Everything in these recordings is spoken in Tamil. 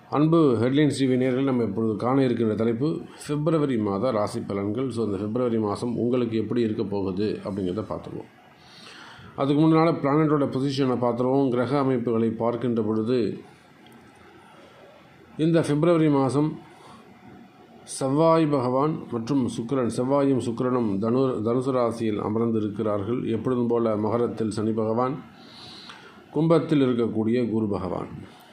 அன்பு ஹெட்லைன்ஸ் டிவி நேரில் நம்ம இப்பொழுது காண இருக்கின்ற தலைப்பு பிப்ரவரி மாத ராசி பலன்கள் ஸோ இந்த பிப்ரவரி மாதம் உங்களுக்கு எப்படி இருக்க போகுது அப்படிங்கிறத பார்த்துருவோம் அதுக்கு முன்னால் பிளானட்டோட பொசிஷனை பார்த்துருவோம் கிரக அமைப்புகளை பார்க்கின்ற பொழுது இந்த பிப்ரவரி மாதம் செவ்வாய் பகவான் மற்றும் சுக்கிரன் செவ்வாயும் சுக்கிரனும் தனு தனுசு ராசியில் அமர்ந்திருக்கிறார்கள் எப்பொழுதும் போல மகரத்தில் சனி பகவான் கும்பத்தில் இருக்கக்கூடிய குரு பகவான்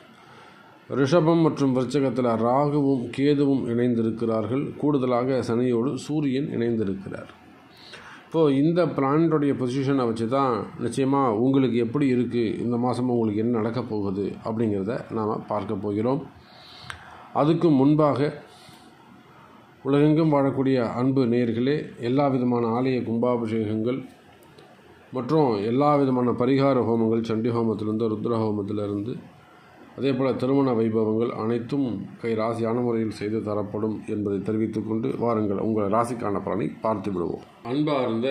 ரிஷபம் மற்றும் விருச்சகத்தில் ராகுவும் கேதுவும் இணைந்திருக்கிறார்கள் கூடுதலாக சனியோடு சூரியன் இணைந்திருக்கிறார் இப்போது இந்த பிளானட்டுடைய பொசிஷனை வச்சு தான் நிச்சயமாக உங்களுக்கு எப்படி இருக்குது இந்த மாதம் உங்களுக்கு என்ன நடக்கப் போகுது அப்படிங்கிறத நாம் பார்க்க போகிறோம் அதுக்கு முன்பாக உலகெங்கும் வாழக்கூடிய அன்பு நேர்களே எல்லா விதமான ஆலய கும்பாபிஷேகங்கள் மற்றும் எல்லா விதமான பரிகார ஹோமங்கள் சண்டி ஹோமத்திலிருந்து ருத்ர ஹோமத்திலிருந்து அதே போல் திருமண வைபவங்கள் அனைத்தும் கை ராசியான முறையில் செய்து தரப்படும் என்பதை தெரிவித்துக்கொண்டு வாருங்கள் உங்கள் ராசிக்கான பலனை பார்த்து விடுவோம் அன்பார்ந்த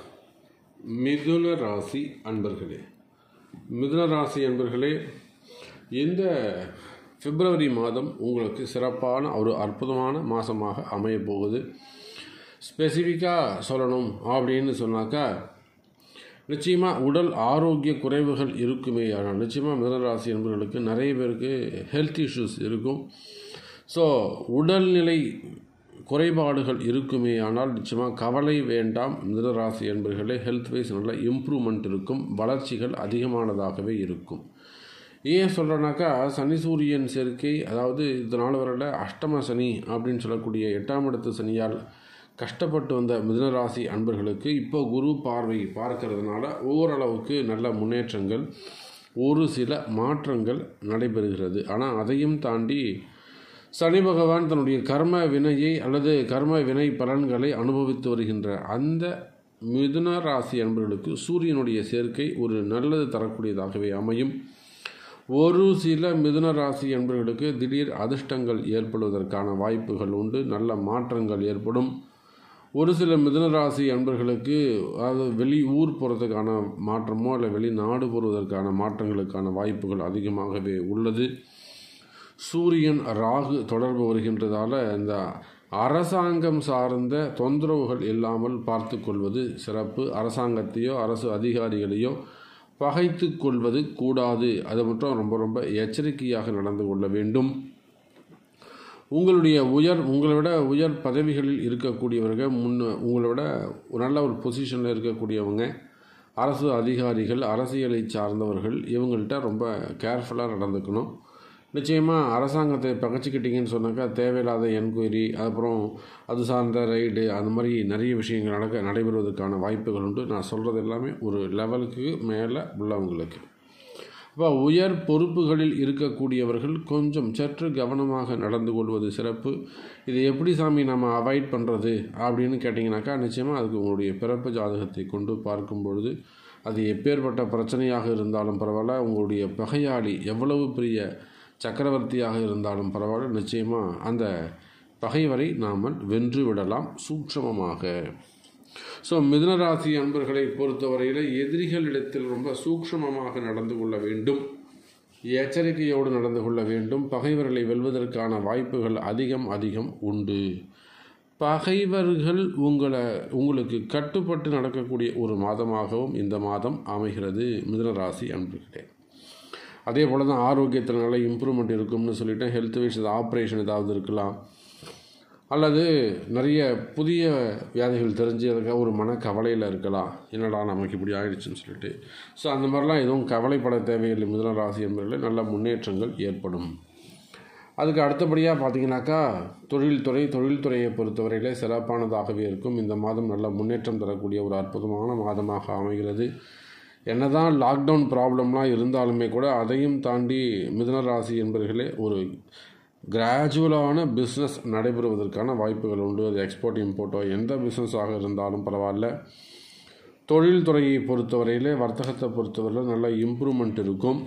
மிதுன ராசி அன்பர்களே மிதுன ராசி அன்பர்களே இந்த பிப்ரவரி மாதம் உங்களுக்கு சிறப்பான ஒரு அற்புதமான மாதமாக அமையப் போகுது ஸ்பெசிஃபிக்காக சொல்லணும் அப்படின்னு சொன்னாக்கா நிச்சயமாக உடல் ஆரோக்கிய குறைவுகள் இருக்குமே ஆனால் நிச்சயமாக மிதனராசி என்பவர்களுக்கு நிறைய பேருக்கு ஹெல்த் இஷ்யூஸ் இருக்கும் ஸோ உடல்நிலை குறைபாடுகள் இருக்குமே ஆனால் நிச்சயமாக கவலை வேண்டாம் மிதனராசி என்பவர்களே ஹெல்த் வைஸ் நல்ல இம்ப்ரூவ்மெண்ட் இருக்கும் வளர்ச்சிகள் அதிகமானதாகவே இருக்கும் ஏன் சொல்கிறேன்னாக்கா சனி சூரியன் சேர்க்கை அதாவது இதனால் வரல அஷ்டம சனி அப்படின்னு சொல்லக்கூடிய எட்டாம் இடத்து சனியால் கஷ்டப்பட்டு வந்த மிதுனராசி அன்பர்களுக்கு இப்போ குரு பார்வை பார்க்கறதுனால ஓரளவுக்கு நல்ல முன்னேற்றங்கள் ஒரு சில மாற்றங்கள் நடைபெறுகிறது ஆனால் அதையும் தாண்டி சனி பகவான் தன்னுடைய கர்ம வினையை அல்லது கர்ம வினை பலன்களை அனுபவித்து வருகின்ற அந்த மிதுன ராசி அன்பர்களுக்கு சூரியனுடைய சேர்க்கை ஒரு நல்லது தரக்கூடியதாகவே அமையும் ஒரு சில மிதுன ராசி என்பவர்களுக்கு திடீர் அதிர்ஷ்டங்கள் ஏற்படுவதற்கான வாய்ப்புகள் உண்டு நல்ல மாற்றங்கள் ஏற்படும் ஒரு சில மிதுனராசி அன்பர்களுக்கு அதாவது வெளி ஊர் போகிறதுக்கான மாற்றமோ இல்லை வெளிநாடு போவதற்கான மாற்றங்களுக்கான வாய்ப்புகள் அதிகமாகவே உள்ளது சூரியன் ராகு தொடர்பு வருகின்றதால இந்த அரசாங்கம் சார்ந்த தொந்தரவுகள் இல்லாமல் பார்த்து கொள்வது சிறப்பு அரசாங்கத்தையோ அரசு அதிகாரிகளையோ பகைத்து கொள்வது கூடாது அது மட்டும் ரொம்ப ரொம்ப எச்சரிக்கையாக நடந்து கொள்ள வேண்டும் உங்களுடைய உயர் உங்களை விட உயர் பதவிகளில் இருக்கக்கூடியவர்கள் முன்ன உங்களை விட நல்ல ஒரு பொசிஷனில் இருக்கக்கூடியவங்க அரசு அதிகாரிகள் அரசியலை சார்ந்தவர்கள் இவங்கள்ட்ட ரொம்ப கேர்ஃபுல்லாக நடந்துக்கணும் நிச்சயமாக அரசாங்கத்தை பகச்சிக்கிட்டீங்கன்னு சொன்னாக்கா தேவையில்லாத என்கொயரி அப்புறம் அது சார்ந்த ரைடு அந்த மாதிரி நிறைய விஷயங்கள் நடக்க நடைபெறுவதற்கான வாய்ப்புகள் உண்டு நான் சொல்கிறது எல்லாமே ஒரு லெவலுக்கு மேலே உள்ளவங்களுக்கு இப்போ உயர் பொறுப்புகளில் இருக்கக்கூடியவர்கள் கொஞ்சம் சற்று கவனமாக நடந்து கொள்வது சிறப்பு இதை எப்படி சாமி நம்ம அவாய்ட் பண்ணுறது அப்படின்னு கேட்டிங்கனாக்கா நிச்சயமாக அதுக்கு உங்களுடைய பிறப்பு ஜாதகத்தை கொண்டு பார்க்கும் பொழுது அது எப்பேற்பட்ட பிரச்சனையாக இருந்தாலும் பரவாயில்ல உங்களுடைய பகையாளி எவ்வளவு பெரிய சக்கரவர்த்தியாக இருந்தாலும் பரவாயில்ல நிச்சயமாக அந்த பகைவரை நாம் வென்று விடலாம் சூட்சமமாக ஸோ மிதுனராசி அன்பர்களை பொறுத்தவரையில் எதிரிகளிடத்தில் ரொம்ப சூக்ஷமமாக நடந்து கொள்ள வேண்டும் எச்சரிக்கையோடு நடந்து கொள்ள வேண்டும் பகைவர்களை வெல்வதற்கான வாய்ப்புகள் அதிகம் அதிகம் உண்டு பகைவர்கள் உங்களை உங்களுக்கு கட்டுப்பட்டு நடக்கக்கூடிய ஒரு மாதமாகவும் இந்த மாதம் அமைகிறது மிதுனராசி அன்பர்களே அதே போல் தான் ஆரோக்கியத்தில் நல்ல இம்ப்ரூவ்மெண்ட் இருக்கும்னு சொல்லிட்டு ஹெல்த் வைஸ் ஆப்ரேஷன் ஏதாவது இருக்கலாம் அல்லது நிறைய புதிய வியாதிகள் தெரிஞ்சு அதுக்காக ஒரு மனக்கவலையில் இருக்கலாம் என்னடா நமக்கு இப்படி ஆயிடுச்சுன்னு சொல்லிட்டு ஸோ அந்த மாதிரிலாம் எதுவும் கவலைப்பட தேவையில்லை மிதன ராசி என்பதில் நல்ல முன்னேற்றங்கள் ஏற்படும் அதுக்கு அடுத்தபடியாக பார்த்தீங்கன்னாக்கா தொழில்துறை தொழில்துறையை பொறுத்தவரையில் சிறப்பானதாகவே இருக்கும் இந்த மாதம் நல்ல முன்னேற்றம் தரக்கூடிய ஒரு அற்புதமான மாதமாக அமைகிறது என்னதான் லாக்டவுன் ப்ராப்ளம்லாம் இருந்தாலுமே கூட அதையும் தாண்டி மிதன ராசி என்பவர்களே ஒரு கிராஜுவலான பிஸ்னஸ் நடைபெறுவதற்கான வாய்ப்புகள் உண்டு அது எக்ஸ்போர்ட் இம்போர்ட்டோ எந்த பிஸ்னஸாக இருந்தாலும் பரவாயில்ல தொழில்துறையை பொறுத்தவரையிலே வர்த்தகத்தை பொறுத்தவரையில் நல்ல இம்ப்ரூவ்மெண்ட் இருக்கும்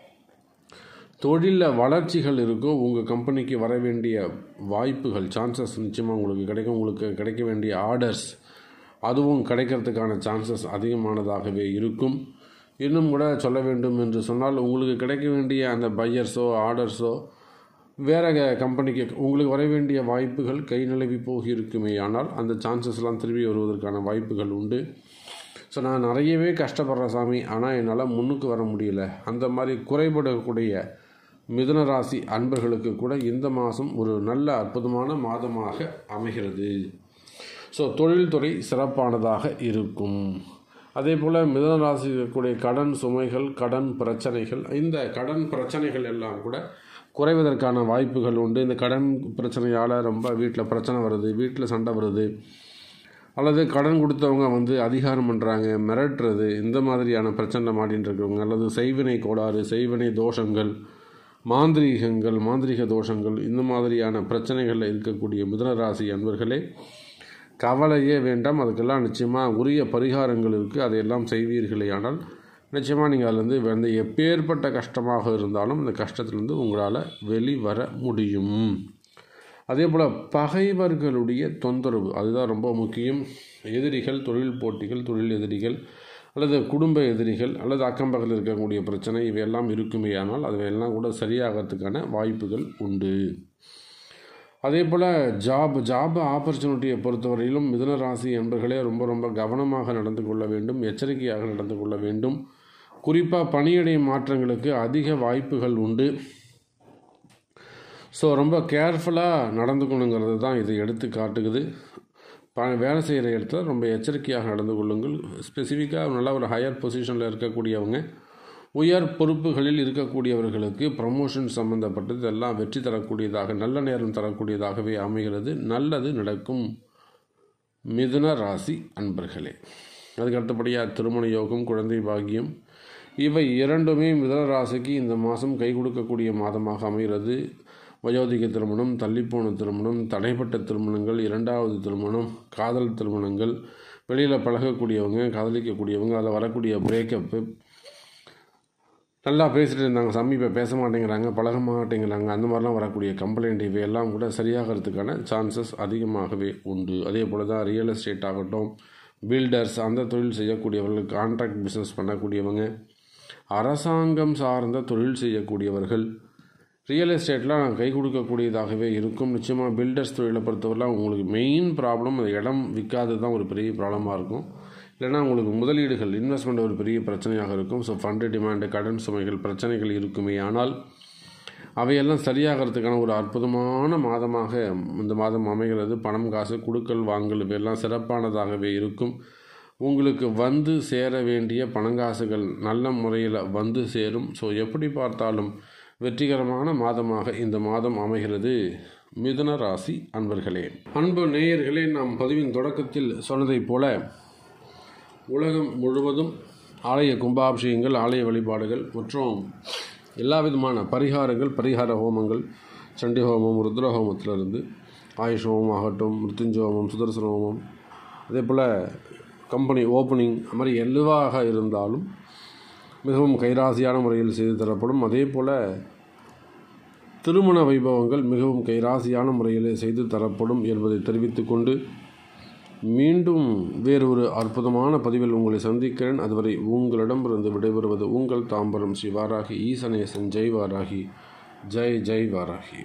தொழிலில் வளர்ச்சிகள் இருக்கும் உங்கள் கம்பெனிக்கு வர வேண்டிய வாய்ப்புகள் சான்சஸ் நிச்சயமாக உங்களுக்கு கிடைக்கும் உங்களுக்கு கிடைக்க வேண்டிய ஆர்டர்ஸ் அதுவும் கிடைக்கிறதுக்கான சான்சஸ் அதிகமானதாகவே இருக்கும் இன்னும் கூட சொல்ல வேண்டும் என்று சொன்னால் உங்களுக்கு கிடைக்க வேண்டிய அந்த பையர்ஸோ ஆர்டர்ஸோ வேறு கம்பெனிக்கு உங்களுக்கு வர வேண்டிய வாய்ப்புகள் கை நிலவி போகியிருக்குமே ஆனால் அந்த சான்சஸ்லாம் திரும்பி வருவதற்கான வாய்ப்புகள் உண்டு ஸோ நான் நிறையவே கஷ்டப்படுறேன் சாமி ஆனால் என்னால் முன்னுக்கு வர முடியல அந்த மாதிரி குறைபடக்கூடிய மிதுன ராசி அன்பர்களுக்கு கூட இந்த மாதம் ஒரு நல்ல அற்புதமான மாதமாக அமைகிறது ஸோ தொழில்துறை சிறப்பானதாக இருக்கும் அதே போல் மிதன ராசி இருக்கக்கூடிய கடன் சுமைகள் கடன் பிரச்சனைகள் இந்த கடன் பிரச்சனைகள் எல்லாம் கூட குறைவதற்கான வாய்ப்புகள் உண்டு இந்த கடன் பிரச்சனையால் ரொம்ப வீட்டில் பிரச்சனை வருது வீட்டில் சண்டை வருது அல்லது கடன் கொடுத்தவங்க வந்து அதிகாரம் பண்ணுறாங்க மிரட்டுறது இந்த மாதிரியான பிரச்சனை மாட்டின்னு இருக்கிறவங்க அல்லது செய்வினை கோளாறு செய்வினை தோஷங்கள் மாந்திரீகங்கள் மாந்திரிக தோஷங்கள் இந்த மாதிரியான பிரச்சனைகளில் இருக்கக்கூடிய மிதனராசி அன்பர்களே கவலையே வேண்டாம் அதுக்கெல்லாம் நிச்சயமாக உரிய பரிகாரங்கள் இருக்குது அதையெல்லாம் செய்வீர்களே ஆனால் நிச்சயமாக நீங்கள் அதுலேருந்து வந்து எப்பேற்பட்ட கஷ்டமாக இருந்தாலும் அந்த கஷ்டத்திலேருந்து உங்களால் வெளிவர முடியும் அதே போல் பகைவர்களுடைய தொந்தரவு அதுதான் ரொம்ப முக்கியம் எதிரிகள் தொழில் போட்டிகள் தொழில் எதிரிகள் அல்லது குடும்ப எதிரிகள் அல்லது அக்கம் பக்கத்தில் இருக்கக்கூடிய பிரச்சனை இவையெல்லாம் இருக்குமே ஆனால் அவையெல்லாம் கூட சரியாகிறதுக்கான வாய்ப்புகள் உண்டு அதே போல் ஜாப் ஜாப் ஆப்பர்ச்சுனிட்டியை பொறுத்தவரையிலும் மிதுன ராசி என்பர்களே ரொம்ப ரொம்ப கவனமாக நடந்து கொள்ள வேண்டும் எச்சரிக்கையாக நடந்து கொள்ள வேண்டும் குறிப்பாக பணியிடை மாற்றங்களுக்கு அதிக வாய்ப்புகள் உண்டு ஸோ ரொம்ப கேர்ஃபுல்லாக நடந்துக்கணுங்கிறது தான் இது எடுத்து காட்டுக்குது ப வேலை செய்கிற இடத்துல ரொம்ப எச்சரிக்கையாக நடந்து கொள்ளுங்கள் ஸ்பெசிஃபிக்காக நல்ல ஒரு ஹையர் பொசிஷனில் இருக்கக்கூடியவங்க உயர் பொறுப்புகளில் இருக்கக்கூடியவர்களுக்கு ப்ரமோஷன் சம்பந்தப்பட்டது எல்லாம் வெற்றி தரக்கூடியதாக நல்ல நேரம் தரக்கூடியதாகவே அமைகிறது நல்லது நடக்கும் மிதுன ராசி அன்பர்களே அதுக்கு அடுத்தபடியாக திருமண யோகம் குழந்தை பாக்கியம் இவை இரண்டுமே மிதுன ராசிக்கு இந்த மாதம் கை கொடுக்கக்கூடிய மாதமாக அமைகிறது வயோதிக திருமணம் தள்ளிப்போன திருமணம் தடைப்பட்ட திருமணங்கள் இரண்டாவது திருமணம் காதல் திருமணங்கள் வெளியில் பழகக்கூடியவங்க காதலிக்கக்கூடியவங்க அதில் வரக்கூடிய பிரேக்கப்பு நல்லா பேசிட்டு இருந்தாங்க சாமி இப்போ பேச மாட்டேங்கிறாங்க பழக மாட்டேங்கிறாங்க அந்த மாதிரிலாம் வரக்கூடிய கம்ப்ளைண்ட் இவையெல்லாம் கூட சரியாகிறதுக்கான சான்சஸ் அதிகமாகவே உண்டு அதே போல் தான் ரியல் எஸ்டேட் ஆகட்டும் பில்டர்ஸ் அந்த தொழில் செய்யக்கூடியவர்கள் கான்ட்ராக்ட் பிஸ்னஸ் பண்ணக்கூடியவங்க அரசாங்கம் சார்ந்த தொழில் செய்யக்கூடியவர்கள் ரியல் எஸ்டேட்லாம் கை கொடுக்கக்கூடியதாகவே இருக்கும் நிச்சயமாக பில்டர்ஸ் தொழிலை பொறுத்தவரைலாம் உங்களுக்கு மெயின் ப்ராப்ளம் அந்த இடம் விற்காதது தான் ஒரு பெரிய ப்ராப்ளமாக இருக்கும் இல்லைனா உங்களுக்கு முதலீடுகள் இன்வெஸ்ட்மெண்ட் ஒரு பெரிய பிரச்சனையாக இருக்கும் ஸோ ஃபண்டு டிமாண்டு கடன் சுமைகள் பிரச்சனைகள் இருக்குமே ஆனால் அவையெல்லாம் சரியாகிறதுக்கான ஒரு அற்புதமான மாதமாக இந்த மாதம் அமைகிறது பணம் காசு கொடுக்கல் வாங்கல் இவையெல்லாம் சிறப்பானதாகவே இருக்கும் உங்களுக்கு வந்து சேர வேண்டிய பணங்காசுகள் நல்ல முறையில் வந்து சேரும் ஸோ எப்படி பார்த்தாலும் வெற்றிகரமான மாதமாக இந்த மாதம் அமைகிறது மிதுன ராசி அன்பர்களே அன்பு நேயர்களே நாம் பதிவின் தொடக்கத்தில் சொன்னதைப் போல உலகம் முழுவதும் ஆலய கும்பாபிஷேகங்கள் ஆலய வழிபாடுகள் மற்றும் எல்லா விதமான பரிகாரங்கள் பரிகார ஹோமங்கள் சண்டி ஹோமம் ருத்ர ஹோமத்திலிருந்து ஆயுஷ் ஹோமம் ஆகட்டும் மிருத்யுஞ்ச ஹோமம் சுதர்சன ஹோமம் அதே போல் கம்பெனி ஓப்பனிங் அது மாதிரி எதுவாக இருந்தாலும் மிகவும் கைராசியான முறையில் செய்து தரப்படும் அதே போல் திருமண வைபவங்கள் மிகவும் கைராசியான முறையில் செய்து தரப்படும் என்பதை தெரிவித்துக் கொண்டு மீண்டும் வேறொரு அற்புதமான பதிவில் உங்களை சந்திக்கிறேன் அதுவரை உங்களிடமிருந்து விடைபெறுவது உங்கள் தாம்பரம் ஸ்ரீ வாராகி ஈசனேசன் ஜெய் வாராகி ஜெய் ஜெய் வாராகி